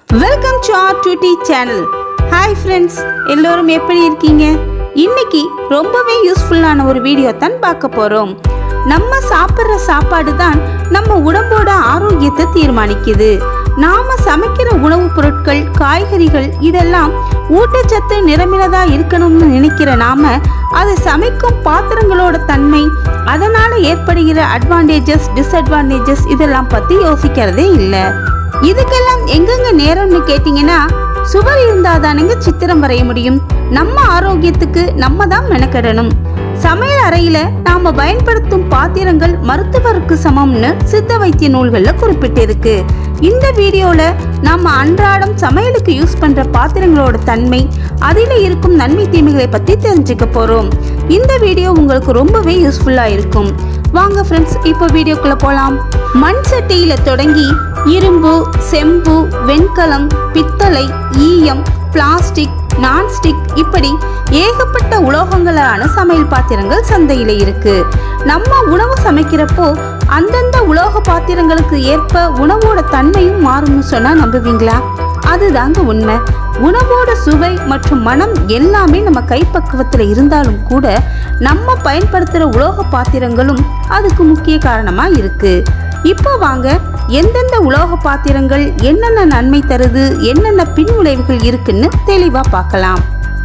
welcome to our டுடி channel hi friends எல்லோரும் எப்படி இருக்கீங்க இன்னைக்கு ரொம்பவே யூஸ்ஃபுல்லான ஒரு வீடியோ தான் பார்க்க போகிறோம் நம்ம சாப்பிட்ற சாப்பாடு தான் நம்ம உடம்போட ஆரோக்கியத்தை தீர்மானிக்குது நாம சமைக்கிற உணவுப் பொருட்கள் காய்கறிகள் இதெல்லாம் ஊட்டச்சத்து நிரம்பினதா இருக்கணும்னு நினைக்கிற நாம அதை சமைக்கும் பாத்திரங்களோட தன்மை அதனால ஏற்படுகிற அட்வான்டேஜஸ் டிஸ்அட்வான்டேஜஸ் இதெல்லாம் பத்தி யோசிக்கிறதே இல்லை இதுக்கெல்லாம் எங்கெங்க நேரம்னு கேட்டிங்கன்னா சுவர் இருந்தாதானுங்க சித்திரம் வரைய முடியும் நம்ம ஆரோக்கியத்துக்கு நம்ம தான் மெனக்கெடணும் சமையல் அறையில நாம பயன்படுத்தும் பாத்திரங்கள் மருத்துவருக்கு சமம்னு சித்த வைத்திய நூல்கள்ல குறிப்பிட்டிருக்கு இந்த வீடியோல நாம அன்றாடம் சமையலுக்கு யூஸ் பண்ற பாத்திரங்களோட தன்மை அதில் இருக்கும் நன்மை தீமைகளை பத்தி தெரிஞ்சுக்க போறோம் இந்த வீடியோ உங்களுக்கு ரொம்பவே யூஸ்ஃபுல்லா இருக்கும் வாங்க ஃப்ரெண்ட்ஸ் இப்போ வீடியோக்குள்ள போலாம் மண் சட்டியில தொடங்கி இரும்பு செம்பு வெண்கலம் பித்தளை ஈயம் பிளாஸ்டிக் நான்ஸ்டிக் இப்படி ஏகப்பட்ட உலோகங்களான சமையல் பாத்திரங்கள் சந்தையில இருக்கு நம்ம உணவு சமைக்கிறப்போ அந்தந்த உலோக பாத்திரங்களுக்கு ஏற்ப உணவோட தன்மையும் மாறும்னு சொன்னா நம்புவீங்களா அதுதாங்க உண்மை உணவோட சுவை மற்றும் மனம் எல்லாமே நம்ம கைப்பக்குவத்தில் இருந்தாலும் கூட நம்ம பயன்படுத்துகிற உலோக பாத்திரங்களும் அதுக்கு முக்கிய காரணமாக இருக்கு இப்போ வாங்க எந்தெந்த உலோக பாத்திரங்கள் என்னென்ன நன்மை தருது என்னென்ன பின் விளைவுகள் இருக்குன்னு தெளிவாக பார்க்கலாம்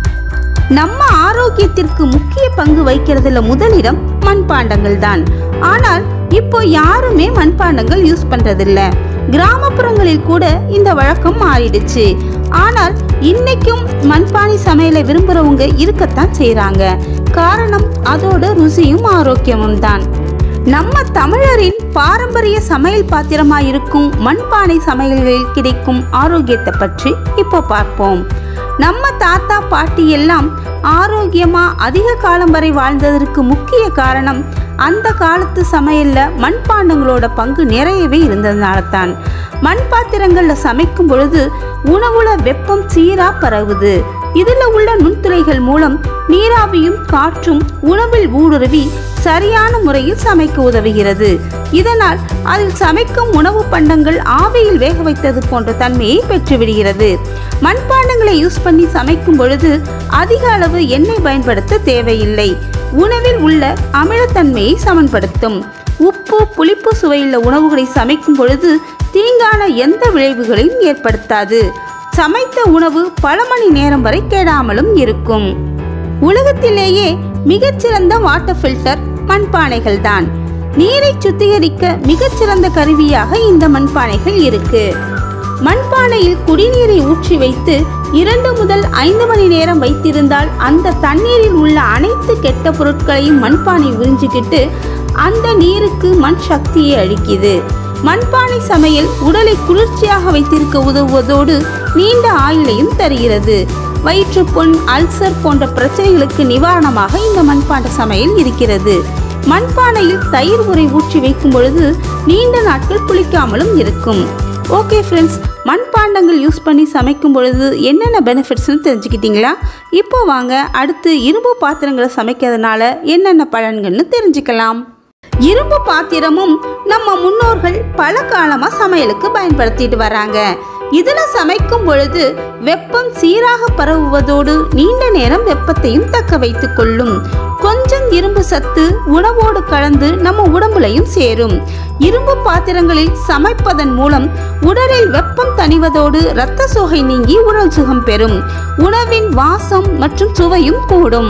நம்ம ஆரோக்கியத்திற்கு முக்கிய பங்கு வைக்கிறதுல முதலிடம் மண்பாண்டங்கள் தான் ஆனால் இப்போ யாருமே மண்பாண்டங்கள் யூஸ் பண்றதில்ல கிராமப்புறங்களில் கூட இந்த வழக்கம் மாறிடுச்சு ஆனால் இன்னைக்கும் மண்பானை சமையலை விரும்புறவங்க இருக்கத்தான் செய்றாங்க காரணம் அதோட ருசியும் ஆரோக்கியமும் தான் நம்ம தமிழரின் பாரம்பரிய சமையல் பாத்திரமா இருக்கும் மண்பானை சமையல்களில் கிடைக்கும் ஆரோக்கியத்தை பற்றி இப்போ பார்ப்போம் நம்ம தாத்தா பாட்டி எல்லாம் ஆரோக்கியமா அதிக காலம் வரை வாழ்ந்ததற்கு முக்கிய காரணம் அந்த காலத்து சமையல்ல மண்பாண்டங்களோட பங்கு நிறையவே இருந்ததுனால தான் மண் பாத்திரங்கள்ல சமைக்கும் பொழுது உணவுல வெப்பம் சீரா பரவுது இதுல உள்ள நுண்துளைகள் மூலம் நீராவியும் காற்றும் உணவில் ஊடுருவி சரியான முறையில் சமைக்க உதவுகிறது இதனால் அதில் சமைக்கும் உணவு பண்டங்கள் ஆவியில் வேக வைத்தது போன்ற தன்மையை பெற்றுவிடுகிறது மண்பாண்டங்களை யூஸ் பண்ணி சமைக்கும் பொழுது அதிக அளவு எண்ணெய் பயன்படுத்த தேவையில்லை உணவில் உள்ள அமிலத்தன்மையை சமன்படுத்தும் உப்பு புளிப்பு சுவையுள்ள உணவுகளை சமைக்கும் பொழுது தீங்கான எந்த விளைவுகளையும் ஏற்படுத்தாது சமைத்த உணவு பல மணி நேரம் வரை கெடாமலும் இருக்கும் உலகத்திலேயே மிகச்சிறந்த வாட்டர் ஃபில்டர் மண்பானைகள் தான் நீரை சுத்திகரிக்க மிகச்சிறந்த கருவியாக இந்த மண்பானைகள் இருக்கு மண்பானையில் குடிநீரை ஊற்றி வைத்து இரண்டு முதல் ஐந்து மணி நேரம் வைத்திருந்தால் அந்த தண்ணீரில் உள்ள அனைத்து கெட்ட பொருட்களையும் மண்பானை உறிஞ்சிக்கிட்டு அந்த நீருக்கு மண் சக்தியை அளிக்குது மண்பானை சமையல் உடலை குளிர்ச்சியாக வைத்திருக்க உதவுவதோடு நீண்ட ஆயுளையும் தருகிறது வயிற்றுப்புண் அல்சர் போன்ற பிரச்சனைகளுக்கு நிவாரணமாக இந்த மண்பாண்ட சமையல் இருக்கிறது மண்பானையில் தயிர் உரை ஊற்றி வைக்கும் பொழுது நீண்ட நாட்கள் புளிக்காமலும் இருக்கும் ஓகே ஃப்ரெண்ட்ஸ் மண்பாண்டங்கள் யூஸ் பண்ணி சமைக்கும் பொழுது என்னென்ன பெனிஃபிட்ஸ்னு தெரிஞ்சுக்கிட்டீங்களா இப்போ வாங்க அடுத்து இரும்பு பாத்திரங்களை சமைக்கிறதுனால என்னென்ன பலன்கள்னு தெரிஞ்சுக்கலாம் இரும்பு பாத்திரமும் நம்ம முன்னோர்கள் பல காலமா சமையலுக்கு பயன்படுத்திட்டு வராங்க இதுல சமைக்கும் பொழுது வெப்பம் சீராக பரவுவதோடு நீண்ட நேரம் வெப்பத்தையும் தக்க வைத்துக் கொள்ளும் கொஞ்சம் இரும்பு சத்து உணவோடு கலந்து நம்ம உடம்புலையும் சேரும் இரும்பு பாத்திரங்களில் சமைப்பதன் மூலம் உடலில் வெப்பம் தணிவதோடு இரத்த சோகை நீங்கி உடல் சுகம் பெறும் உணவின் வாசம் மற்றும் சுவையும் கூடும்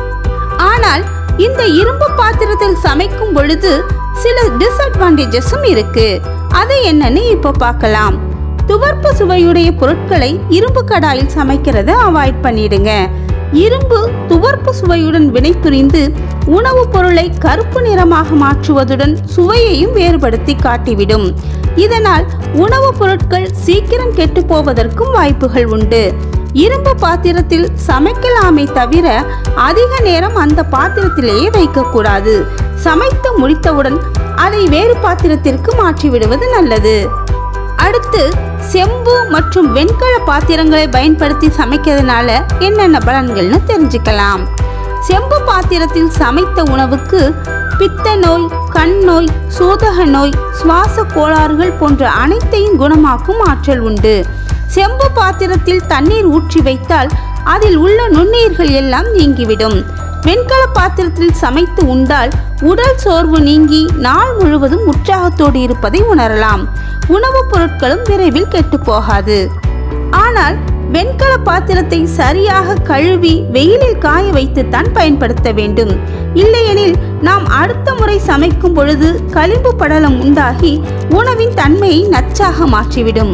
ஆனால் இந்த இரும்பு பாத்திரத்தில் சமைக்கும் பொழுது சில டிஸ்அட்வான்டேஜஸும் இருக்கு அது என்னன்னு இப்போ பார்க்கலாம் துவர்ப்பு சுவையுடைய பொருட்களை இரும்பு கடாயில் சமைக்கிறத அவாய்ட் பண்ணிடுங்க இரும்பு துவர்ப்பு சுவையுடன் வினைபுரிந்து உணவுப் பொருளை கருப்பு நிறமாக மாற்றுவதுடன் சுவையையும் வேறுபடுத்தி காட்டிவிடும் இதனால் உணவுப் பொருட்கள் சீக்கிரம் கெட்டு போவதற்கும் வாய்ப்புகள் உண்டு இரும்பு பாத்திரத்தில் சமைக்கலாமே தவிர அதிக நேரம் அந்த பாத்திரத்திலேயே வைக்கக்கூடாது சமைத்து முடித்தவுடன் அதை வேறு பாத்திரத்திற்கு மாற்றி விடுவது நல்லது அடுத்து செம்பு மற்றும் வெண்கல பாத்திரங்களை பயன்படுத்தி சமைக்கிறதுனால என்னென்ன பலன்கள்னு தெரிஞ்சுக்கலாம் செம்பு பாத்திரத்தில் சமைத்த உணவுக்கு பித்த நோய் கண் நோய் சூதக நோய் சுவாச கோளாறுகள் போன்ற அனைத்தையும் குணமாக்கும் ஆற்றல் உண்டு செம்பு பாத்திரத்தில் தண்ணீர் ஊற்றி வைத்தால் அதில் உள்ள நுண்ணுயிர்கள் எல்லாம் நீங்கிவிடும் வெண்கல பாத்திரத்தில் சமைத்து உண்டால் உடல் சோர்வு நீங்கி நாள் முழுவதும் உற்சாகத்தோடு இருப்பதை உணரலாம் உணவுப் பொருட்களும் விரைவில் கெட்டுப் போகாது ஆனால் வெண்கல பாத்திரத்தை சரியாக கழுவி வெயிலில் காய வைத்துத்தான் பயன்படுத்த வேண்டும் இல்லையெனில் நாம் அடுத்த முறை சமைக்கும் பொழுது களிம்பு படலம் உண்டாகி உணவின் தன்மையை நச்சாக மாற்றிவிடும்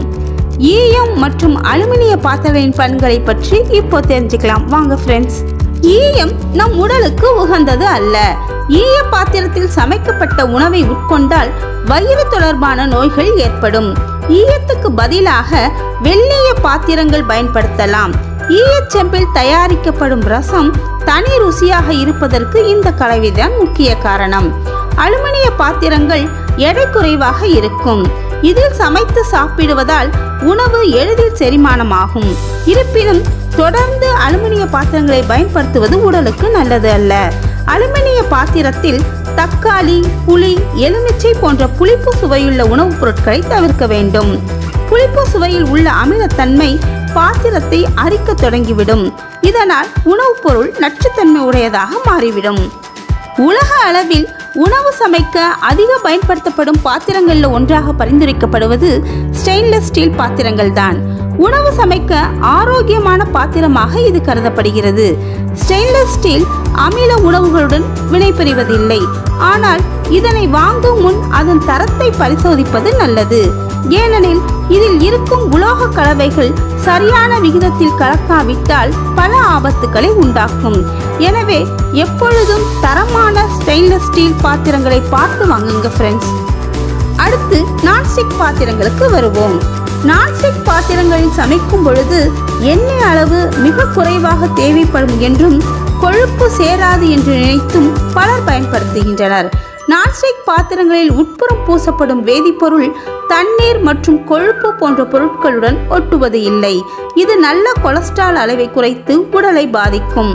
ஈயம் மற்றும் அலுமினிய பாத்திரங்களின் பண்களை பற்றி இப்போ தெரிஞ்சுக்கலாம் வாங்க ஃப்ரெண்ட்ஸ் ஈயம் நம் உடலுக்கு உகந்தது அல்ல ஈய பாத்திரத்தில் சமைக்கப்பட்ட உணவை உட்கொண்டால் வயிறு தொடர்பான நோய்கள் ஏற்படும் ஈயத்துக்கு பதிலாக வெள்ளிய பாத்திரங்கள் பயன்படுத்தலாம் ஈயச்செம்பில் தயாரிக்கப்படும் ரசம் தனி ருசியாக இருப்பதற்கு இந்த கலவைதான் முக்கிய காரணம் அலுமினிய பாத்திரங்கள் எடை குறைவாக இருக்கும் இதில் சமைத்து சாப்பிடுவதால் உணவு எளிதில் செரிமானமாகும் இருப்பினும் தொடர்ந்து அலுமினிய பாத்திரங்களை பயன்படுத்துவது உடலுக்கு நல்லது அல்ல அலுமினிய பாத்திரத்தில் தக்காளி புளி எலுமிச்சை போன்ற புளிப்பு சுவையுள்ள உணவுப் பொருட்களை தவிர்க்க வேண்டும் புளிப்பு சுவையில் உள்ள அமிலத்தன்மை பாத்திரத்தை அரிக்க தொடங்கிவிடும் இதனால் உணவுப் பொருள் நச்சுத்தன்மை உடையதாக மாறிவிடும் உலக அளவில் உணவு சமைக்க அதிக பயன்படுத்தப்படும் பாத்திரங்களில் ஒன்றாக பரிந்துரைக்கப்படுவது ஸ்டெயின்லெஸ் ஸ்டீல் பாத்திரங்கள் தான் உணவு சமைக்க ஆரோக்கியமான பாத்திரமாக இது கருதப்படுகிறது ஸ்டெயின்லெஸ் ஸ்டீல் அமில உணவுகளுடன் வினைபுரிவதில்லை ஆனால் இதனை வாங்கும் முன் அதன் தரத்தை பரிசோதிப்பது நல்லது ஏனெனில் இதில் இருக்கும் உலோக கலவைகள் சரியான விகிதத்தில் கலக்காவிட்டால் பல ஆபத்துக்களை உண்டாக்கும் எனவே எப்பொழுதும் தரமான ஸ்டெயின்லெஸ் ஸ்டீல் பாத்திரங்களை பார்த்து வாங்குங்க ஃப்ரெண்ட்ஸ் அடுத்து நான்ஸ்டிக் பாத்திரங்களுக்கு வருவோம் நான்ஸ்டிக் பாத்திரங்களில் சமைக்கும் பொழுது எண்ணெய் அளவு மிக குறைவாக தேவைப்படும் என்றும் கொழுப்பு சேராது என்று நினைத்தும் பலர் பயன்படுத்துகின்றனர் நான்ஸ்டிக் பாத்திரங்களில் உட்புறம் பூசப்படும் வேதிப்பொருள் தண்ணீர் மற்றும் கொழுப்பு போன்ற பொருட்களுடன் ஒட்டுவது இல்லை இது நல்ல கொலஸ்ட்ரால் அளவை குறைத்து உடலை பாதிக்கும்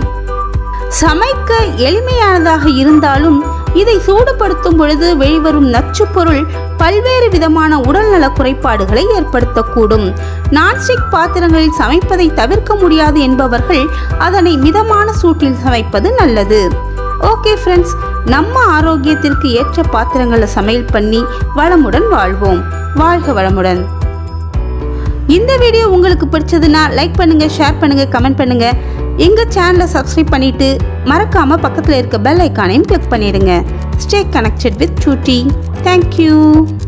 சமைக்க எளிமையானதாக இருந்தாலும் இதை சூடுபடுத்தும் பொழுது வெளிவரும் நச்சுப் பொருள் பல்வேறு விதமான உடல்நல குறைபாடுகளை ஏற்படுத்தக்கூடும் நான்ஸ்டிக் பாத்திரங்களில் சமைப்பதை தவிர்க்க முடியாது என்பவர்கள் அதனை மிதமான சூட்டில் சமைப்பது நல்லது ஓகே ஃப்ரெண்ட்ஸ் நம்ம ஆரோக்கியத்திற்கு ஏற்ற பாத்திரங்களை சமையல் பண்ணி வளமுடன் வாழ்வோம் வாழ்க வளமுடன் இந்த வீடியோ உங்களுக்கு பிடிச்சதுன்னா லைக் பண்ணுங்க ஷேர் பண்ணுங்க கமெண்ட் பண்ணுங்க எங்க சேனலை சப்ஸ்கிரைப் பண்ணிட்டு மறக்காம பக்கத்தில் இருக்க பெல் ஐக்கானையும் கிளிக் பண்ணிடுங்க ஸ்டே கனெக்டட் வித் சூட்டி தேங்க்யூ